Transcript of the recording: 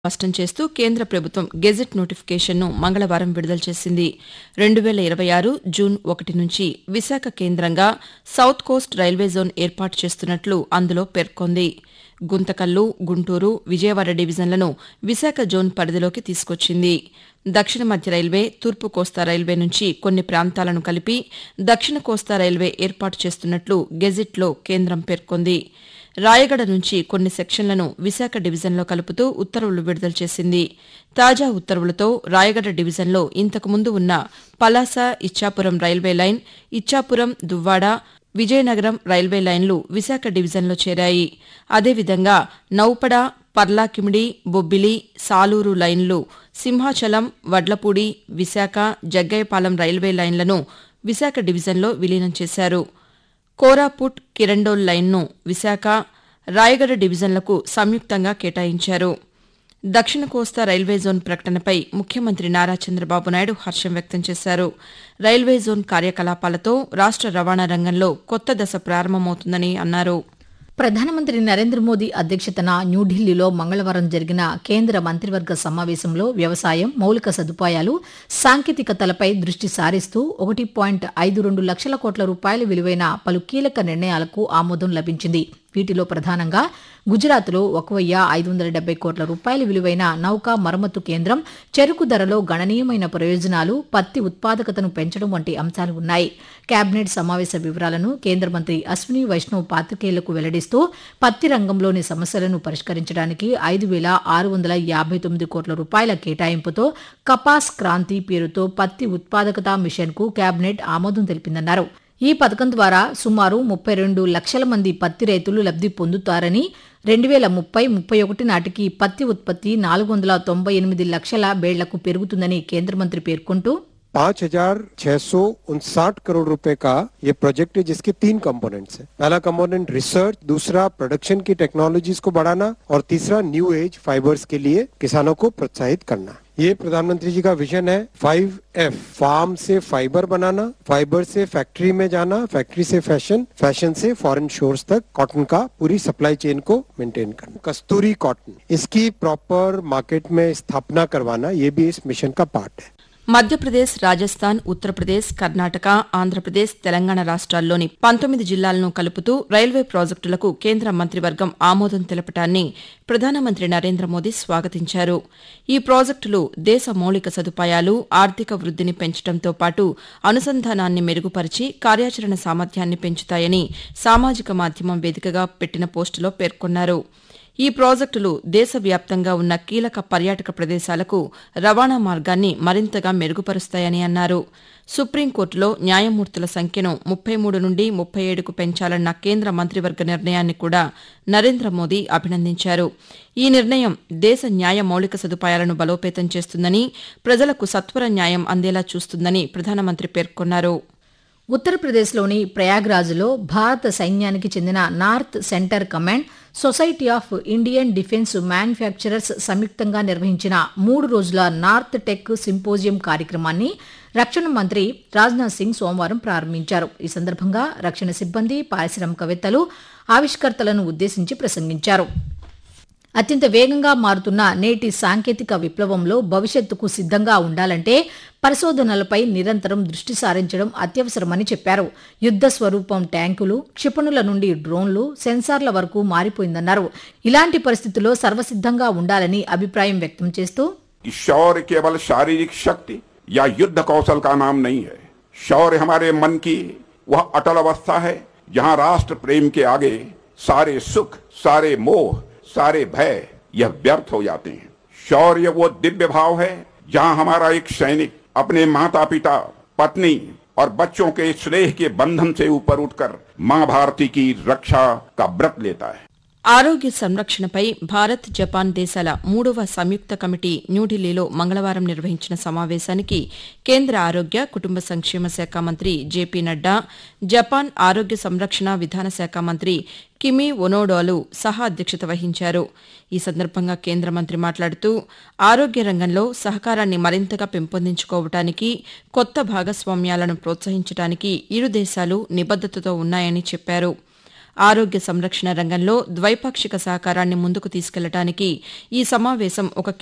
స్పష్టం చేస్తూ కేంద్ర ప్రభుత్వం గెజిట్ నోటిఫికేషన్ను మంగళవారం విడుదల చేసింది రెండు వేల ఇరవై ఆరు జూన్ ఒకటి నుంచి విశాఖ కేంద్రంగా సౌత్ కోస్ట్ రైల్వే జోన్ ఏర్పాటు చేస్తున్నట్లు అందులో పేర్కొంది గుంతకల్లు గుంటూరు విజయవాడ డివిజన్లను విశాఖ జోన్ పరిధిలోకి తీసుకొచ్చింది దక్షిణ మధ్య రైల్వే తూర్పు కోస్తా రైల్వే నుంచి కొన్ని ప్రాంతాలను కలిపి దక్షిణ కోస్తా రైల్వే ఏర్పాటు చేస్తున్నట్లు గెజిట్లో కేంద్రం పేర్కొంది రాయగడ నుంచి కొన్ని సెక్షన్లను విశాఖ డివిజన్లో కలుపుతూ ఉత్తర్వులు విడుదల చేసింది తాజా ఉత్తర్వులతో రాయగడ డివిజన్లో ఇంతకుముందు ఉన్న Palasa Ichchapuram railway line Ichchapuram Duvvada Vizianagaram railway లైన్లు విశాఖ డివిజన్లో చేరాయి అదేవిధంగా నౌపడ పర్లాకిమిడి బొబ్బిలి సాలూరు లైన్లు సింహాచలం వడ్లపూడి విశాఖ జగ్గయ్యపాలెం రైల్వే లైన్లను విశాఖ డివిజన్లో విలీనం చేశారు కోరాపుట్ కిరండోల్ లైన్ను విశాఖ రాయగడ డివిజన్లకు సంయుక్తంగా కేటాయించారు దక్షిణ కోస్తా రైల్వే జోన్ ప్రకటనపై ముఖ్యమంత్రి నారా చంద్రబాబు నాయుడు హర్షం వ్యక్తం చేశారు రైల్వే జోన్ కార్యకలాపాలతో రాష్ట రవాణా రంగంలో కొత్త దశ ప్రారంభమవుతుందని అన్నారు ప్రధానమంత్రి నరేంద్ర మోదీ అధ్యక్షతన న్యూఢిల్లీలో మంగళవారం జరిగిన కేంద్ర మంత్రివర్గ సమావేశంలో వ్యవసాయం మౌలిక సదుపాయాలు సాంకేతికతలపై దృష్టి సారిస్తూ ఒకటి పాయింట్ ఐదు రెండు లక్షల కోట్ల రూపాయల విలువైన పలు కీలక నిర్ణయాలకు ఆమోదం లభించింది వీటిలో ప్రధానంగా గుజరాత్లో ఒక వెయ్యి ఐదు వందల డెబ్బై కోట్ల రూపాయల విలువైన నౌకా మరమ్మతు కేంద్రం చెరుకు ధరలో గణనీయమైన ప్రయోజనాలు పత్తి ఉత్పాదకతను పెంచడం వంటి అంశాలు ఉన్నాయి కేబినెట్ సమావేశ వివరాలను కేంద్ర మంత్రి అశ్విని వైష్ణవ్ పాతికేయులకు వెల్లడిస్తూ పత్తి రంగంలోని సమస్యలను పరిష్కరించడానికి ఐదు వేల ఆరు వందల యాభై తొమ్మిది కోట్ల రూపాయల కేటాయింపుతో కపాస్ క్రాంతి పేరుతో పత్తి ఉత్పాదకత మిషన్కు కేబినెట్ ఆమోదం తెలిపిందన్నారు ఈ పథకం ద్వారా సుమారు ముప్పై రెండు లక్షల మంది పత్తి రైతులు లబ్ది పొందుతారని రెండు వేల ముప్పై ముప్పై ఒకటి నాటికి పత్తి ఉత్పత్తి నాలుగు వందల తొంభై ఎనిమిది లక్షల బేళ్లకు పెరుగుతుందని కేంద్ర మంత్రి పేర్కొంటూ पाँच हजार छह सौ उनसाठ करोड़ रुपए का ये प्रोजेक्ट है जिसके तीन कंपोनेंट्स हैं पहला कंपोनेंट रिसर्च दूसरा प्रोडक्शन की टेक्नोलॉजीज को बढ़ाना और तीसरा न्यू एज फाइबर्स के लिए किसानों को प्रोत्साहित करना ये प्रधानमंत्री जी का विजन है फाइव एफ फार्म से फाइबर बनाना फाइबर से फैक्ट्री में जाना फैक्ट्री से फैशन फैशन से फॉरेन शोर्स तक कॉटन का पूरी सप्लाई चेन को मेंटेन करना कस्तूरी कॉटन इसकी प्रॉपर मार्केट में स्थापना करवाना ये भी इस मिशन का पार्ट है మధ్యప్రదేశ్ రాజస్థాన్ ఉత్తరప్రదేశ్ కర్ణాటక ఆంధ్రప్రదేశ్ తెలంగాణ రాష్ట్రాల్లోని పంతొమ్మిది జిల్లాలను కలుపుతూ రైల్వే ప్రాజెక్టులకు కేంద్ర మంత్రివర్గం ఆమోదం తెలపటాన్ని ప్రధానమంత్రి నరేంద్ర మోదీ స్వాగతించారు ఈ ప్రాజెక్టులు దేశ మౌలిక సదుపాయాలు ఆర్థిక వృద్దిని పెంచడంతో పాటు అనుసంధానాన్ని మెరుగుపరిచి కార్యాచరణ సామర్థ్యాన్ని పెంచుతాయని సామాజిక మాధ్యమం వేదికగా పెట్టిన పోస్టులో పేర్కొన్నారు ఈ ప్రాజెక్టులు దేశవ్యాప్తంగా ఉన్న కీలక పర్యాటక ప్రదేశాలకు రవాణా మార్గాన్ని మరింతగా మెరుగుపరుస్తాయని అన్నారు సుప్రీంకోర్టులో న్యాయమూర్తుల సంఖ్యను ముప్పై మూడు నుండి ముప్పై ఏడుకు పెంచాలన్న కేంద్ర మంత్రివర్గ నిర్ణయాన్ని కూడా నరేంద్ర మోదీ అభినందించారు ఈ నిర్ణయం దేశ న్యాయ మౌలిక సదుపాయాలను బలోపేతం చేస్తుందని ప్రజలకు సత్వర న్యాయం అందేలా చూస్తుందని ప్రధానమంత్రి పేర్కొన్నారు ఉత్తరప్రదేశ్లోని ప్రయాగ్రాజ్లో భారత సైన్యానికి చెందిన north centre command society of Indian defence manufacturers సంయుక్తంగా నిర్వహించిన మూడు రోజుల నార్త్ టెక్ సింపోజియం కార్యక్రమాన్ని రక్షణ మంత్రి రాజ్నాథ్ సింగ్ సోమవారం ప్రారంభించారు ఈ సందర్భంగా రక్షణ సిబ్బంది పారిశ్రామికవేత్తలు ఆవిష్కర్తలను ఉద్దేశించి ప్రసంగించారు అత్యంత వేగంగా మారుతున్న నేటి సాంకేతిక విప్లవంలో భవిష్యత్తుకు సిద్ధంగా ఉండాలంటే పరిశోధనలపై నిరంతరం దృష్టి సారించడం అత్యవసరమని చెప్పారు యుద్ద స్వరూపం ట్యాంకులు క్షిపణుల నుండి డ్రోన్లు సెన్సార్ల వరకు మారిపోయిందన్నారు ఇలాంటి పరిస్థితుల్లో సర్వసిద్ధంగా ఉండాలని అభిప్రాయం వ్యక్తం చేస్తూ कि शौर्य केवल शारीरिक शक्ति या युद्ध कौशल का नाम नहीं है शौर्य हमारे मन की वह अटल अवस्था है जहां राष्ट्र प्रेम के आगे सारे सुख सारे मोह सारे भय यह व्यर्थ हो जाते हैं शौर्य वो दिव्य भाव है जहां हमारा एक सैनिक अपने माता पिता पत्नी और बच्चों के स्नेह के बंधन से ऊपर उठकर मां भारती की रक्षा का व्रत लेता है ఆరోగ్య సంరక్షణపై భారత్ జపాన్ దేశాల మూడవ సంయుక్త కమిటీ న్యూఢిల్లీలో మంగళవారం నిర్వహించిన సమావేశానికి కేంద్ర ఆరోగ్య కుటుంబ సంక్షేమ శాఖ మంత్రి జేపీ నడ్డా జపాన్ ఆరోగ్య సంరక్షణ విధాన శాఖ మంత్రి కిమి ఒనోడోలు సహా అధ్యక్షత వహించారు ఈ సందర్భంగా కేంద్ర మంత్రి మాట్లాడుతూ ఆరోగ్య రంగంలో సహకారాన్ని మరింతగా పెంపొందించుకోవటానికి కొత్త భాగస్వామ్యాలను ప్రోత్సహించడానికి ఇరు దేశాలు నిబద్దతతో ఉన్నాయని చెప్పారు ఆరోగ్య సంరక్షణ రంగంలో ద్వైపాక్షిక సహకారాన్ని ముందుకు తీసుకెళ్లడానికి ఈ సమావేశం ఒక